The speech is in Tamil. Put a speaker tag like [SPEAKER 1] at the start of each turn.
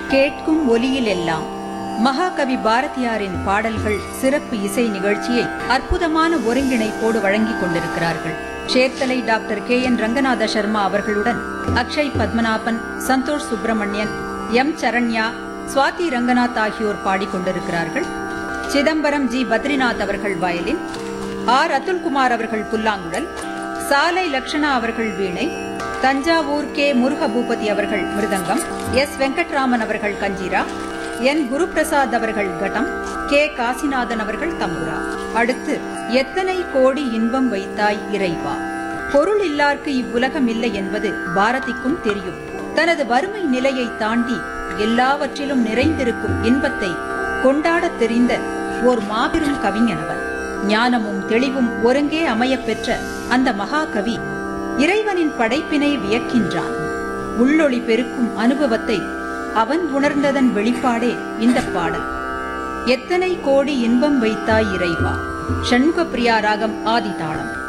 [SPEAKER 1] கேட்கும் ஒலியிலெல்லாம் மகாகவி பாரதியாரின் பாடல்கள் சிறப்பு இசை நிகழ்ச்சியை அற்புதமான ஒருங்கிணைப்போடு வழங்கிக் கொண்டிருக்கிறார்கள் Cherthala doctor K N Ranganatha Sharma அவர்களுடன் அக்ஷய் பத்மநாபன் சந்தோஷ் சுப்பிரமணியன் எம் சரண்யா சுவாதி ரங்கநாத் ஆகியோர் பாடிக்கொண்டிருக்கிறார்கள் சிதம்பரம் ஜி பத்ரிநாத் அவர்கள் வயலின் ஆர் அதுல்குமார் அவர்கள் புல்லாங்குழல் சாலை லக்ஷணா அவர்கள் வீணை தஞ்சாவூர் கே முருகபூபதி அவர்கள் மிருதங்கம் எஸ் வெங்கட்ராமன் அவர்கள் கஞ்சிரா என் குருபிரசாத் அவர்கள் கடம் கே காசிநாதன் அவர்கள் தம்புரா அடுத்து எத்தனை கோடி இன்பம் வைத்தாய் இறைவா பொருள் இல்லார்க்கு இவ்வுலகம் இல்லை என்பது பாரதிக்கும் தெரியும் தனது வறுமை நிலையை தாண்டி எல்லாவற்றிலும் நிறைந்திருக்கும் இன்பத்தை கொண்டாடத் தெரிந்த ஓர் மாபெரும் கவிஞனவன் ஞானமும் தெளிவும் ஒருங்கே அமையப் பெற்ற அந்த மகாகவி இறைவனின் படைப்பினை வியக்கின்றான் உள்ளொளி பெருக்கும் அனுபவத்தை அவன் உணர்ந்ததன் வெளிப்பாடே இந்த பாடல் எத்தனை கோடி இன்பம் வைத்தாய் இறைவா ஷண்முக பிரியா ராகம் ஆதிதாளம்